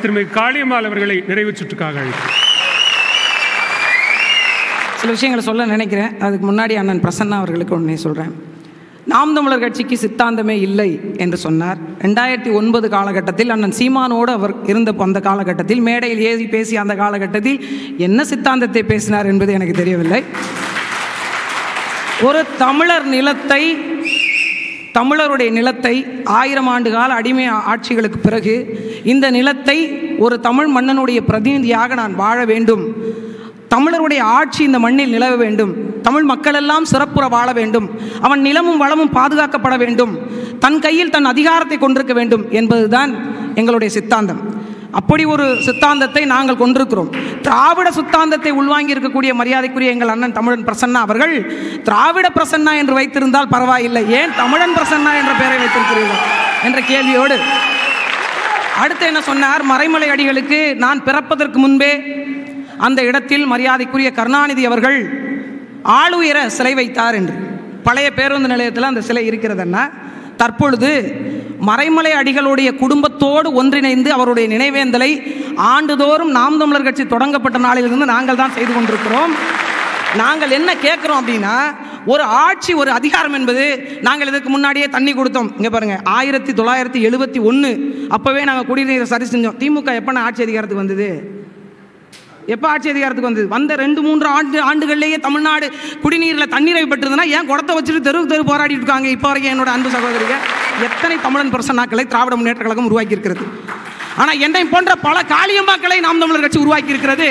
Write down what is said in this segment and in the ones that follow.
திருமதி காளியம்மாள் அவர்களை நிறைவு சுற்றுக்காக அழைக்கிறேன் சில விஷயங்களை சொல்ல நினைக்கிறேன் அதுக்கு முன்னாடி அண்ணன் பிரசன்னா அவர்களுக்கு ஒன்றே சொல்கிறேன் நாம் தமிழர் கட்சிக்கு சித்தாந்தமே இல்லை என்று சொன்னார் ரெண்டாயிரத்தி ஒன்பது காலகட்டத்தில் அண்ணன் சீமானோடு அவர் இருந்த அந்த காலகட்டத்தில் மேடையில் ஏறி பேசிய அந்த காலகட்டத்தில் என்ன சித்தாந்தத்தை பேசினார் என்பது எனக்கு தெரியவில்லை ஒரு தமிழர் நிலத்தை தமிழருடைய நிலத்தை ஆயிரம் ஆண்டு கால அடிமை ஆட்சிகளுக்கு பிறகு இந்த நிலத்தை ஒரு தமிழ் மன்னனுடைய பிரதிநிதியாக நான் வாழ வேண்டும் தமிழருடைய ஆட்சி இந்த மண்ணில் நிலவ வேண்டும் தமிழ் மக்களெல்லாம் சிறப்புற வாழ வேண்டும் அவன் நிலமும் வளமும் பாதுகாக்கப்பட வேண்டும் தன் கையில் தன் அதிகாரத்தை கொண்டிருக்க வேண்டும் என்பதுதான் எங்களுடைய சித்தாந்தம் அப்படி ஒரு சித்தாந்தத்தை நாங்கள் கொண்டிருக்கிறோம் திராவிட சித்தாந்தத்தை உள்வாங்கி இருக்கக்கூடிய மரியாதைக்குரிய எங்கள் அண்ணன் தமிழன் பிரசன்னா அவர்கள் திராவிட பிரசன்னா என்று வைத்திருந்தால் பரவாயில்லை ஏன் தமிழன் பிரசன்னா என்ற பெயரை வைத்திருக்கிறீர்கள் என்ற கேள்வியோடு அடுத்து என்ன சொன்னார் மறைமலை அடிகளுக்கு நான் பிறப்பதற்கு முன்பே அந்த இடத்தில் மரியாதைக்குரிய கருணாநிதி அவர்கள் ஆளுயர சிலை வைத்தார் என்று பழைய பேருந்து நிலையத்தில் அந்த சிலை இருக்கிறதுன்னா தற்பொழுது மறைமலை அடிகளுடைய குடும்பத்தோடு ஒன்றிணைந்து அவருடைய நினைவேந்தலை ஆண்டுதோறும் நாம் தமிழர் கட்சி தொடங்கப்பட்ட நாளிலிருந்து நாங்கள் தான் செய்து கொண்டிருக்கிறோம் நாங்கள் என்ன கேட்குறோம் அப்படின்னா ஒரு ஆட்சி ஒரு அதிகாரம் என்பது நாங்கள் இதுக்கு முன்னாடியே தண்ணி கொடுத்தோம் இங்கே பாருங்க ஆயிரத்தி தொள்ளாயிரத்தி எழுபத்தி ஒன்று அப்போவே நாங்கள் குடிநீரை சரி செஞ்சோம் திமுக எப்போ ஆட்சி அதிகாரத்துக்கு வந்தது எப்போ ஆட்சி அதிகாரத்துக்கு வந்தது வந்த ரெண்டு மூன்று ஆண்டு ஆண்டுகள்லேயே தமிழ்நாடு குடிநீரில் தண்ணீரை பெற்றிருந்தனா ஏன் குடத்தை வச்சுட்டு தெருவுக்கு தெரு போராடிட்டு இருக்காங்க இப்போ வரைக்கும் என்னோட அன்பு சகோதரிகள் எத்தனை தமிழன் பிரசன்னாக்களை திராவிட முன்னேற்ற கழகம் உருவாக்கி இருக்கிறது ஆனால் என்னை போன்ற பல காளியம்மாக்களை நாம் தமிழர் கட்சி உருவாக்கி இருக்கிறது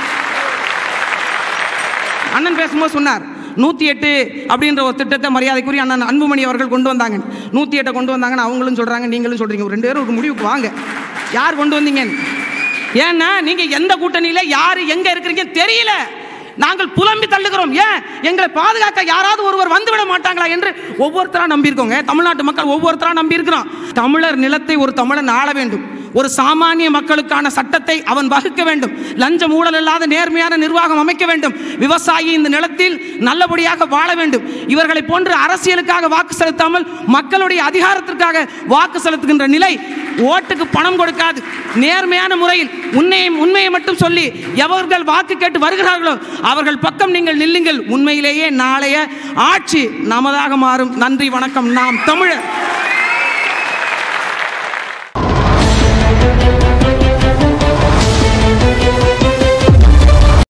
அண்ணன் பேசும்போது சொன்னார் நூற்றி எட்டு அப்படின்ற ஒரு திட்டத்தை மரியாதைக்குரிய அண்ணன் அன்புமணி அவர்கள் கொண்டு வந்தாங்க நூற்றி எட்டை கொண்டு வந்தாங்கன்னு அவங்களும் சொல்கிறாங்க நீங்களும் சொல்கிறீங்க ஒரு ரெண்டு பேரும் ஒரு முடிவுக்கு வாங்க யார் கொண்டு வந்தீங்க ஏன்னா நீங்கள் எந்த கூட்டணியில் யார் எங்கே இருக்கிறீங்க தெரியல நாங்கள் புலம்பி தள்ளுகிறோம் ஏன் எங்களை பாதுகாக்க யாராவது ஒருவர் வந்துவிட மாட்டாங்களா என்று ஒவ்வொருத்தரா நம்பியிருக்கோங்க தமிழ்நாட்டு மக்கள் ஒவ்வொருத்தரா நம்பி இருக்கிறோம் தமிழர் நிலத்தை ஒரு தமிழன் ஆள வேண்டும் ஒரு சாமானிய மக்களுக்கான சட்டத்தை அவன் வகுக்க வேண்டும் லஞ்சம் ஊழல் இல்லாத நேர்மையான நிர்வாகம் அமைக்க வேண்டும் விவசாயி இந்த நிலத்தில் நல்லபடியாக வாழ வேண்டும் இவர்களை போன்று அரசியலுக்காக வாக்கு செலுத்தாமல் மக்களுடைய அதிகாரத்திற்காக வாக்கு செலுத்துகின்ற நிலை ஓட்டுக்கு பணம் கொடுக்காது நேர்மையான முறையில் உண்மையை உண்மையை மட்டும் சொல்லி எவர்கள் வாக்கு கேட்டு வருகிறார்களோ அவர்கள் பக்கம் நீங்கள் நில்லுங்கள் உண்மையிலேயே நாளைய ஆட்சி நமதாக மாறும் நன்றி வணக்கம் நாம் தமிழர்